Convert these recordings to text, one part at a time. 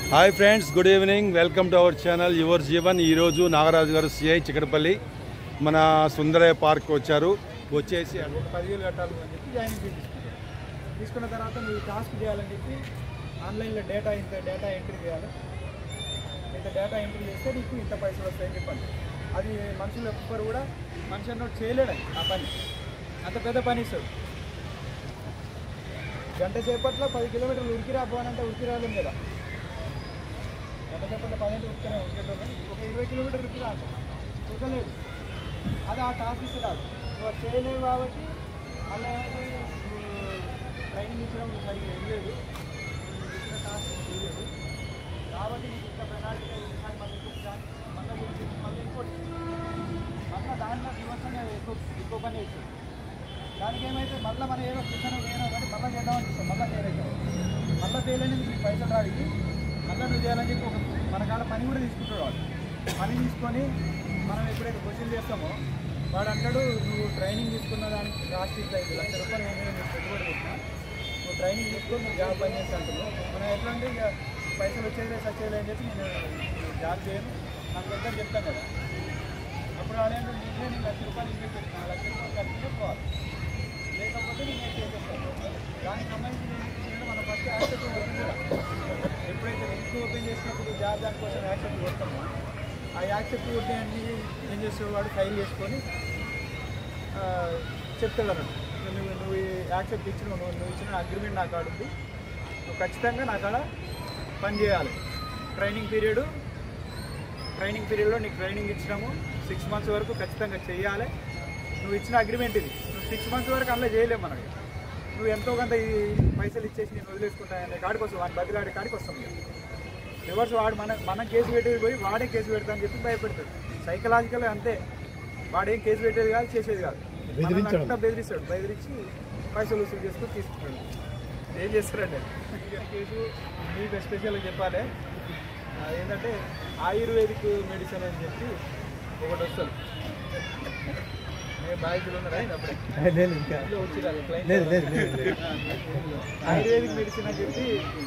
Hi friends good evening welcome to our channel your Jeevan ఈరోజు నాగరాజు గారు CI Chikatapalli మన Sundarayya park వచ్చారు వచ్చేసి ఒక పదివేలు కట్టాలి అని చెప్పి జాయినింగ్ ఫీ తీసుకుంటారు తీసుకున్న తర్వాత మీరు టాస్క్ చేయాలని చెప్పి ఆన్లైన్లో డేటా ఇంత డేటా ఎంట్రీ చేయాలి ఇంత డేటా ఎంట్రీ చేస్తే నీకు ఇంత పైసలు వస్తాయని చెప్పండి అది మనుషులు ఎవ్వరు కూడా మనిషి అన్నోడు చేయలేడు అది, ఆ పని అంత పెద్ద పని ఇస్తాడు గంట సేపట్లో పది కిలోమీటర్లు ఉరికి రాపోవాలంటే ఉరికి రాలేం కదా గంట సేపట్లో పదిహేను ఉరికినే ఉరికేటోళ్ళం ఒక ఇరవై కిలోమీటర్ ఉరికి రాదు ఉరకలేదు అది ఆ టాస్క్ ఇస్తున్నారు నువ్వు అది చేయలేవు కాబట్టి మళ్ళీ ట్రైనింగ్ ఇచ్చడం సరిగ్గా వెళ్ళలేదు ఇచ్చిన టాస్క్ చేయలేదు కాబట్టి నీకు ఇంత పెనాల్టీ ఒకసారి మళ్ళీ ఇంకొక దాన్ని మళ్ళీ గురించి మళ్ళీ ఇంకోటి మళ్ళీ దాంట్లో విమర్శనే ఎక్కువ ఎక్కువ పని వేస్తుంది దానికి ఏమైతే మళ్ళీ మనం ఏదో కూర్చొని నేను కానీ మళ్ళీ చేద్దామని చూస్తాం మళ్ళీ ఫెయిల్ అవుతాం మళ్ళీ ఫెయిల్ అనేది నీకు పైసలు రాడికి మళ్ళీ నువ్వు చేయాలని చెప్పి ఒక మన కాడ పని కూడా తీసుకుంటాడు వాడు పని తీసుకొని మనం ఎప్పుడైతే క్వశ్చన్ చేస్తామో వాడు అంటాడు నువ్వు ట్రైనింగ్ తీసుకున్న దానికి రాసి ఇట్లా ఐదు లక్ష రూపాయలు నేను నీకు పెట్టుబడి పెట్టినా నువ్వు ట్రైనింగ్ తీసుకొని నువ్వు జాబ్ పని చేస్తా అంటున్నావు మనం ఎట్లా అంటే ఇక పైసలు వచ్చేది సచ్చేది అని చెప్పి నేను నేను జాబ్ చేయను నాకు దగ్గర చెప్తాను కదా అప్పుడు వాడు ఏంటంటే నీకే నేను లక్ష రూపాయలు ఇన్వెస్ట్ పెట్టిన లక్ష రూపాయలు ఖర్చు చెప్పుకోవాలి లేకపోతే నేను ఏం చేసేస్తాను దానికి సంబంధించి నేను ఏం చేయాలి మనం ఫస్ట్ యాక్సెప్ట్ ఓపెన్ చేయాలి ఎప్పుడైతే లింక్ ఓపెన్ చేసినప్పుడు జాబ్ దానికోసం యాక్సెప్ట్ కొడతామో ఆ యాక్సెప్ట్ కొట్టి అన్ని ఏం చేసేవాడు వాడు ఫైల్ చేసుకొని ఆ, చెప్తాడు అన్నట్టు నువ్వు నువ్వు యాక్సెప్ట్ ఇచ్చిన నువ్వు నువ్వు ఇచ్చిన అగ్రిమెంట్ నా కాడ ఉంది నువ్వు ఖచ్చితంగా నా కాడ పని చేయాలి ట్రైనింగ్ పీరియడ్ ట్రైనింగ్ పీరియడ్లో నీకు ట్రైనింగ్ ఇచ్చినాము సిక్స్ మంత్స్ వరకు ఖచ్చితంగా చేయాలి నువ్వు ఇచ్చిన అగ్రిమెంట్ ఇది నువ్వు సిక్స్ మంత్స్ వరకు అందులో చేయలేము మనకి నువ్వు ఎంతో కొంత ఈ పైసలు ఇచ్చేసి నేను వదిలేసుకుంటా అనే కాడికి వస్తాం వాడి బదిలాడే కాడికి వస్తాం ఇక. రివర్స్ వాడు మన మనం కేసు పెట్టేది పోయి వాడే కేసు పెడతా అని చెప్పి భయపెడతాడు సైకలాజికల్ అంతే వాడేం కేసు పెట్టేది కాదు చేసేది కాదు మనల్ని అంతా బెదిరిస్తాడు బెదిరించి పైసలు వసూలు చేసుకొని తీసుకుంటాడు ఏం చేస్తారండి ఇక కేసు మీకు ఎస్పెషల్గా చెప్పాలి ఆ, ఏంటంటే ఆయుర్వేదిక్ మెడిసిన్ అని చెప్పి ఒకటి వస్తుంది బాధ్యతలు ఉన్నారా అప్పుడే లేదు ఇంకా ఇంట్లో వచ్చిరాలి క్లయింట్ లేదు లేదు లేదు లేదు. ఆయుర్వేదిక్ మెడిసిన్ అని చెప్పి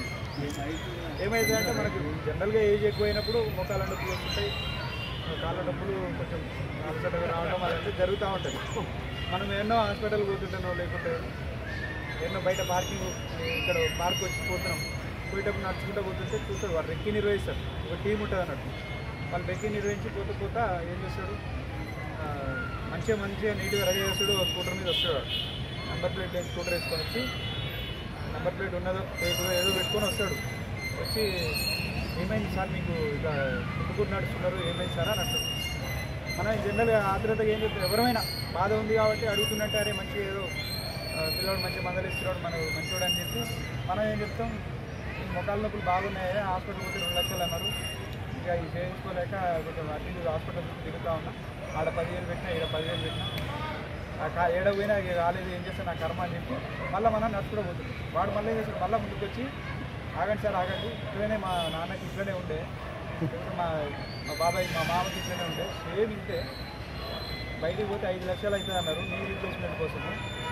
ఏమైందంటే మనకు జనరల్గా ఏజ్ ఎక్కువైనప్పుడు మోకాల నొప్పులు వస్తుంటాయి కాళ్ళ నొప్పులు కొంచెం అలసటగా రావడం అదంతా జరుగుతూ ఉంటుంది మనం ఎన్నో హాస్పిటల్ పోతుంటానో లేకుంటే ఎన్నో బయట పార్కింగ్ ఇక్కడ పార్క్ వచ్చి పోతున్నాం పోయేటప్పుడు నడుచుకుంటూ పోతుంటే చూస్తాడు వాళ్ళు రెక్కి నిర్వహిస్తారు ఒక టీం ఉంటుంది అన్నట్టు వాళ్ళు రెక్కి నిర్వహించి పోతూ పోతా ఏం చేస్తాడు ఆ, మంచిగా మంచిగా నీట్గా రెడీ చేస్తాడు ఒక స్కూటర్ మీద వస్తాడు వాడు. నెంబర్ ప్లేట్ లేని స్కూటర్ వేసుకొని వచ్చి నెంబర్ ప్లేట్ ఉన్నదో పేపర్ ఏదో పెట్టుకొని వస్తాడు వచ్చి ఏమైంది సార్ మీకు ఇట్లా చుట్టుకుంటూ నడుస్తున్నారు ఏమైంది సార్ అని అంటాడు మనం జనరల్గా ఆతురతగా ఏం చెప్తాం ఎవరైనా బాధ ఉంది కాబట్టి అడుగుతున్నట్టే అరే మంచి ఏదో ఆ, పిల్లోడు మంచి మందలు ఇస్తున్నాడు మనకు మంచోడు అని చెప్పి మనం ఏం చెప్తాం ఈ మొక్కల నొప్పులు బాగున్నాయి హాస్పిటల్ పోతే రెండు లక్షలు అన్నారు ఇంకా ఇది చేయించుకోలేక కొంచెం అటు ఇటు హాస్పిటల్ చుట్టూ తిరుగుతా ఉన్నా ఆడ పదివేలు పెట్టినా ఈడ పదివేలు పెట్టినా ఆ కా ఏడ పోయినా ఇక రాలేదు ఏం చేస్తా నా కర్మ అని చెప్పి మళ్ళీ మనం నడుచుకుంటూ పోతుంది వాడు మళ్ళీ ఏం చేస్తాడు మళ్ళీ ముందుకు వచ్చి ఆగండి సార్ ఆగండి ఇట్లనే మా నాన్నకి ఇట్లనే ఉండే ఇప్పుడు మా మా బాబాయ్ మా మామకి ఇట్లనే ఉండే సేమ్ ఇంతే బయటికి పోతే ఐదు లక్షలు అవుతుంది అన్నారు నీ రీప్లేస్మెంట్ కోసం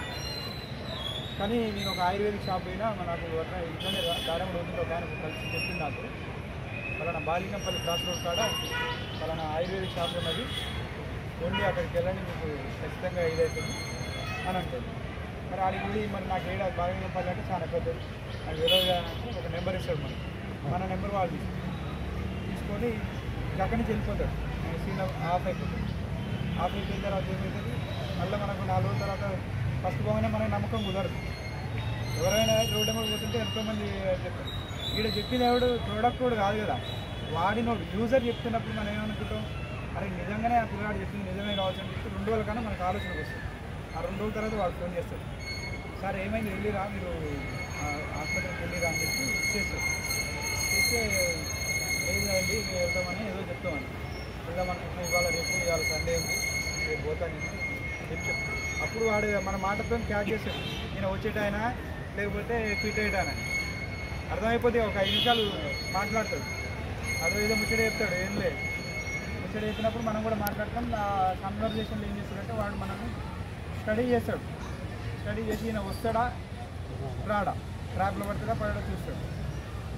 కానీ నేను ఒక ఆయుర్వేదిక్ షాప్ పోయినా మా నాకు అట్లా ఇట్లనే దాడమ రోజుల్లో ఒక ఆయన కలిసి చెప్పింది నాకు పలానా బాలింగంపల్లి క్రాస్ రోడ్ కాడ పలానా ఆయుర్వేదిక్ షాప్ ఉన్నది ఓన్లీ అక్కడికి వెళ్ళండి మీకు ఖచ్చితంగా ఇదవుతుంది అని అంటాడు మరి ఆడికి వెళ్ళి మరి నాకు ఏడా బాలింగంపల్లి అంటే చాలా పెద్దది నాకు తెలియదు అంటే ఒక నెంబర్ ఇస్తాడు మనకి మన నెంబర్ వాళ్ళు తీసుకొని ఇక అక్కడి నుంచి వెళ్ళిపోతాడు సీన్ ఆఫ్ అయిపోతుంది ఆఫ్ అయిపోయిన తర్వాత ఏమవుతుంది మళ్ళీ మనకు నాలుగు రోజుల తర్వాత ఫస్ట్ పోగానే మనకి నమ్మకం కుదరదు ఎవరైనా రోడ్డు నెంబర్ పోతుంటే ఎంతోమంది చెప్తారు ఇక్కడ చెప్పిన ఎవడు ప్రోడక్ట్ కూడా కాదు కదా వాడినోడు యూజర్ చెప్తున్నప్పుడు మనం ఏమనుకుంటాం అరే నిజంగానే ఆ పిల్లగాడు చెప్పింది నిజమే కావచ్చు అని చెప్పి రెండు రోజుల కన్నా మనకు ఆలోచనకు వస్తుంది ఆ రెండు రోజుల తర్వాత వాడు ఫోన్ చేస్తాడు సార్ ఏమైంది వెళ్ళిరా మీరు ఆ, హాస్పిటల్కి వెళ్ళిరా అని చెప్పి చేస్తారు చేస్తే లేదు అండి మేము వెళ్తామని ఏదో చెప్తామని వెళ్దాం అనుకుంటున్నాం ఇవాళ రేపు ఇవాళ సండే ఉంది రేపు పోతాను నేను చెప్పి చెప్తాను అప్పుడు వాడు మన మాటతో క్యాచ్ చేస్తాడు నేను వచ్చేటాయన లేకపోతే క్విట్ అయ్యేటాయన అర్థమైపోతే ఒక ఐదు నిమిషాలు మాట్లాడతాడు అదో ఏదో ముచ్చట చెప్తాడు ఏం లేదు ముచ్చట చెప్పినప్పుడు మనం కూడా మాట్లాడతాం ఆ కన్వర్జేషన్లో ఏం చేస్తాడంటే వాడు మనల్ని స్టడీ చేస్తాడు స్టడీ చేసి ఈయన వస్తాడా రాడా ట్రాప్లో పడతాడా పడడా చూస్తాడు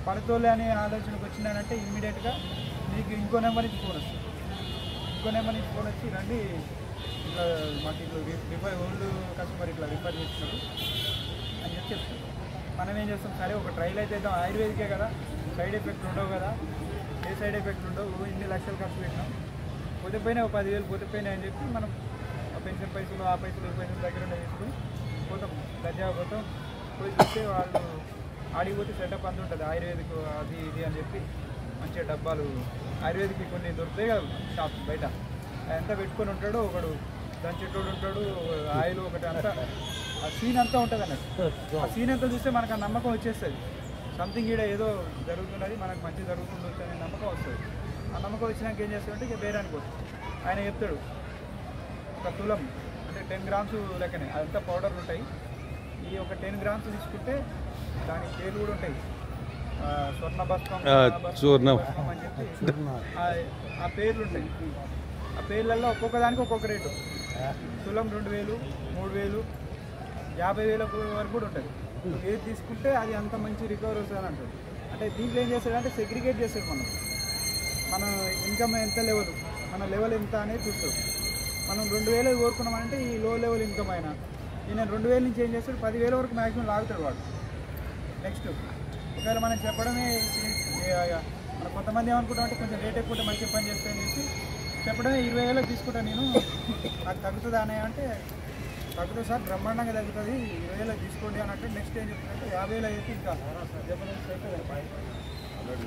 పడతోలే అనే ఆలోచనకు వచ్చినానంటే ఇమ్మీడియట్గా మీకు ఇంకో నెంబర్ నుంచి ఫోన్ వస్తుంది ఇంకో నెంబర్ నుంచి ఫోన్ వచ్చి రండి ఇట్లా మాకు ఇట్లా రిఫర్ ఓల్డ్ కస్టమర్ ఇట్లా రిఫర్ చేస్తున్నారు అని చెప్పి చెప్తారు మనం ఏం చేస్తాం సరే ఒక ట్రైల్ అయితే ఇద్దాం ఆయుర్వేదికే కదా సైడ్ ఎఫెక్ట్ ఉండవు కదా ఏ సైడ్ ఎఫెక్ట్ ఉండవు ఇన్ని లక్షలు ఖర్చు పెట్టినాం పోతే పోయినా ఒక పదివేలు పోతే పోయినా అని చెప్పి మనం ఆ పెన్షన్ పైసలు ఆ పైసలు ఈ పైసలు దగ్గర ఉండే తీసుకుని పోతాం గజా పోతాం పోయి చూస్తే వాళ్ళు ఆడికి పోతే సెటప్ అంత ఉంటుంది ఆయుర్వేదిక్ అది ఇది అని చెప్పి మంచిగా డబ్బాలు ఆయుర్వేదిక్ కొన్ని దొరుకుతాయి కదా షాప్ బయట అదంతా పెట్టుకొని ఉంటాడు ఒకడు దంచేటోడు ఉంటాడు ఆయిల్ ఒకటి అంతా ఆ సీన్ అంతా ఉంటుంది అన్నట్టు ఆ సీన్ అంతా చూస్తే మనకు ఆ నమ్మకం వచ్చేస్తుంది సంథింగ్ ఈడ ఏదో జరుగుతున్నది మనకు మంచి జరుగుతుండొచ్చు అనే నమ్మకం వస్తుంది ఆ నమ్మకం వచ్చినాక ఏం చేస్తాడంటే ఇక బేరానికి పోతుంది ఆయన చెప్తాడు ఒక తులం అంటే టెన్ గ్రామ్స్ లెక్కనే అదంతా పౌడర్లు ఉంటాయి ఈ ఒక టెన్ గ్రామ్స్ తీసుకుంటే దానికి పేర్లు కూడా ఉంటాయి ఆ, స్వర్ణ భస్మం ఆ, భస్మం, చూర్ణం. భస్మం అని చెప్పి ఆ- ఆ పేర్లు ఉంటాయి ఆ పేర్లలో ఒక్కొక్క దానికి ఒక్కొక్క రేటు తులం రెండు వేలు మూడు వేలు యాభై వేల వరకు కూడా ఉంటుంది ఏది తీసుకుంటే అది అంత మంచి రికవర్ వస్తుంది అని అంటారు అంటే దీంట్లో ఏం చేస్తాడంటే సెగ్రిగేట్ చేస్తాడు మనం మన ఇన్కమ్ ఎంత లెవెల్ మన లెవెల్ ఎంత అనేది చూస్తాడు మనం రెండు వేలు కోరుకున్నామంటే ఈ లో లెవెల్ ఇన్కమ్ అయినా ఈయన రెండు వేల నుంచి ఏం చేస్తాడు పదివేల వరకు మ్యాక్సిమం లాగుతాడు వాడు నెక్స్ట్ ఒకవేళ మనం చెప్పడమే ఏ- మన కొంతమంది ఏమనుకుంటామంటే కొంచెం రేట్ ఎక్కువ ఉంటే మంచి పని చేస్తాయని చెప్పి చెప్పడమే ఇరవై వేలకు తీసుకుంటాను నేను నాకు తగ్గుతుందా అనే అంటే తగ్గుతుంది సార్ బ్రహ్మాండంగా తగ్గుతుంది ఇరవై వేలకు తీసుకోండి అన్నట్టు నెక్స్ట్ ఏం చెప్తుందంటే యాభై వేలు అయితే ఇంకా జబర్దస్త్ అవుతుంది.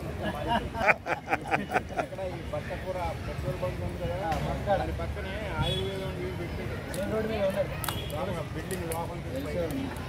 అక్కడ ఈ బట్ట కూర పెట్రోల్ బంక్ ఉంది కదా దాని పక్కనే ఆయుర్వేదం ఇవి పెట్టి మెయిన్ రోడ్ మీద ఉన్నది లోపల బిల్డింగ్ లోపల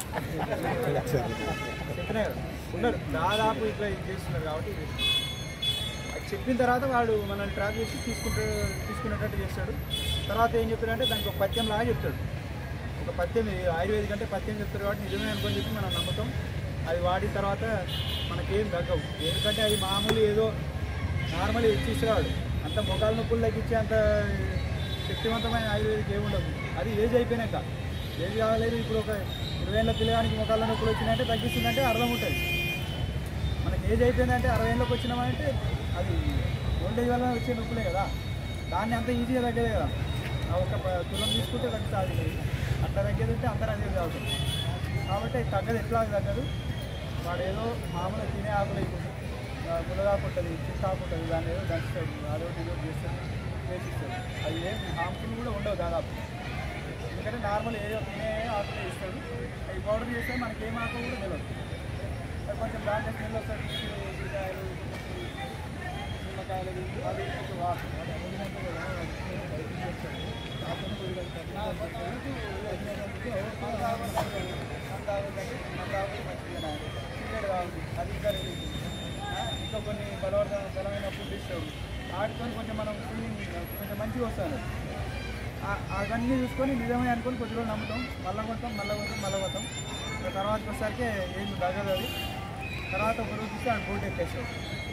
చెప్పినా కదా ఉన్నారు దాదాపు ఇట్లా ఇది చేస్తున్నారు కాబట్టి ఇది. అది చెప్పిన తర్వాత వాడు మనల్ని ట్రాక్ చేసి తీసుకుంటూ తీసుకునేటట్టు చేస్తాడు తర్వాత ఏం చెప్తాడంటే దానికి ఒక పద్యం లాగా చెప్తాడు ఒక పద్యం ఇది ఆయుర్వేదిక్ అంటే పద్యం చెప్తారు కాబట్టి నిజమే అనుకొని చెప్పి మనం నమ్ముతాం అది వాడిన తర్వాత మనకేం తగ్గవు ఎందుకంటే అది మామూలు ఏదో నార్మల్ ఇచ్చిస్తాడు అంత మొగాల నొప్పులు తగ్గించే అంత శక్తివంతమైన ఆయుర్వేదిక్ ఏమి ఉండదు అది ఏజ్ అయిపోయినాక ఏజ్ కావాలేదు ఇప్పుడు ఒక ఇరవై ఏళ్ళ పిల్లగానికి మొగాల నొప్పులు వచ్చినాయంటే తగ్గిస్తుందంటే అర్థం ఉంటుంది మనకి ఏజ్ అయిపోయిందంటే అరవై ఏళ్ళకి వచ్చినామంటే అది ఓల్డేజ్ వల్ల వచ్చే నొప్పులే కదా దాన్ని అంత ఈజీగా తగ్గదే కదా ఆ ఒక ప- తులం తీసుకుంటే తగ్గుతుంది అట్లా తగ్గేది ఉంటే అందరూ అదే కావచ్చు కాబట్టి అది తగ్గదు ఎట్లా తగ్గదు వాడు ఏదో మామూలుగా తినే ఆకులు ఇప్పుడు గులగాకు ఉంటుంది చిట్టాకు ఉంటుంది దాన్ని ఏదో దంచుతాడు అదొకటి ఏదో చేస్తాడు చేసిస్తాడు అది ఏం హార్మ్ఫుల్ కూడా ఉండవు దాదాపు ఎందుకంటే నార్మల్ ఏదో తినే ఆకులు ఇస్తాడు అవి పౌడర్ చేస్తే మనకి ఏం ఆకు కూడా తెలియదు అది కొంచెం దాంట్లో స్మెల్ వస్తుంది ఉల్లిపాయలు నిమ్మకాయలు అది కొంచెం వాటర్ అది అడిగినట్టు కదా, అది చేస్తాడు. ఆకుని కొద్దిగా తగ్గించాలి. మన తాగుడు మంచిది. మన తాగుడు మన తాగుడు మంచిది కదా. సిగరెట్ తాగుడు. అది ఇంకా రెడీ. ఆ, ఇంకా కొన్ని బలవర్ధ బలమైన ఫుడ్ ఇస్తాడు వాటితో కొంచెం మనం ఫీలింగ్ కొంచెం మంచిగా వస్తుంది ఆ- అవన్నీ చూసుకొని నిజమే అనుకొని కొద్ది రోజులు నమ్ముతాం మళ్ళీ కొంటాం మళ్ళీ కొంటాం మళ్ళీ కొంటాం ఇక తర్వాతకి వచ్చేసరికి ఏం తగ్గదు అది తర్వాత ఒక రోజు చూస్తే ఆడ బోర్డు ఎక్కేస్తాం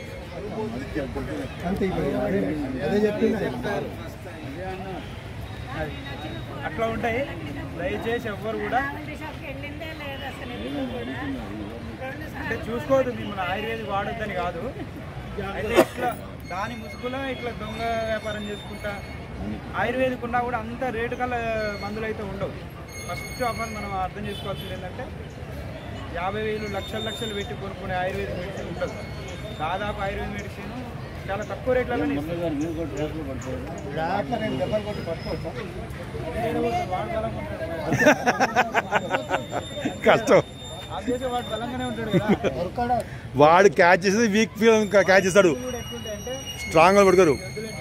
అది. అట్లా ఉంటాయి దయచేసి ఎవ్వరు కూడా అంటే చూసుకోవద్దు మిమ్మల్ని ఆయుర్వేదిక్ వాడొద్దని కాదు అయితే ఇట్లా దాని ముసుగులో ఇట్లా దొంగ వ్యాపారం చేసుకుంటా ఆయుర్వేదిక్ ఉన్నా కూడా అంత రేటు కల మందులు అయితే ఉండవు ఫస్ట్ ఆఫ్ ఆల్ మనం అర్థం చేసుకోవాల్సింది ఏంటంటే యాభై వేలు లక్షల లక్షలు పెట్టి కొనుక్కునే ఆయుర్వేదిక్ మెడిసిన్ ఉండదు దాదాపు ఆయుర్వేద మెడిసిన్ చాలా తక్కువ రేట్లలోనే ఇస్తారు. వాడు బలంగా ఉంటాడు. కష్టం ఆబ్వియస్గా వాడు బలంగానే ఉంటాడు కదా వాడు క్యాచ్ చేసి వీక్ ఫీల్ క్యాచ్ చేస్తాడు కూడా ఎట్లుంటాయంటే స్ట్రాంగ్గా పడుకోరు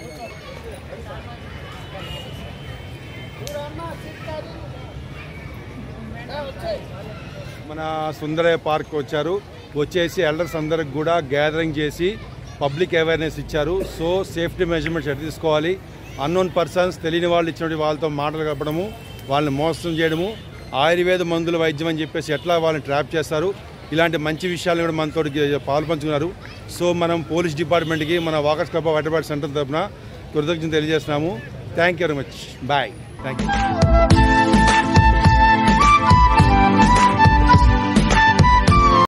మన సుందరయ్య పార్క్ వచ్చారు వచ్చేసి ఎల్డర్స్ అందరికి కూడా గ్యాదరింగ్ చేసి పబ్లిక్ అవేర్నెస్ ఇచ్చారు సో సేఫ్టీ మెజర్మెంట్స్ ఎట్లా తీసుకోవాలి అన్నోన్ పర్సన్స్ తెలియని వాళ్ళు ఇచ్చినటువంటి వాళ్ళతో మాటలు కలపడము వాళ్ళని మోసం చేయడము ఆయుర్వేద మందుల వైద్యం అని చెప్పేసి ఎట్లా వాళ్ళని ట్రాప్ చేస్తారు ఇలాంటి మంచి విషయాలు కూడా మనతో పాలు పంచుకున్నారు సో మనం పోలీస్ డిపార్ట్మెంట్కి మన walkers club of Hyderabad centre తరఫున కృతజ్ఞత తెలియజేస్తున్నాము thank you very much bye thank you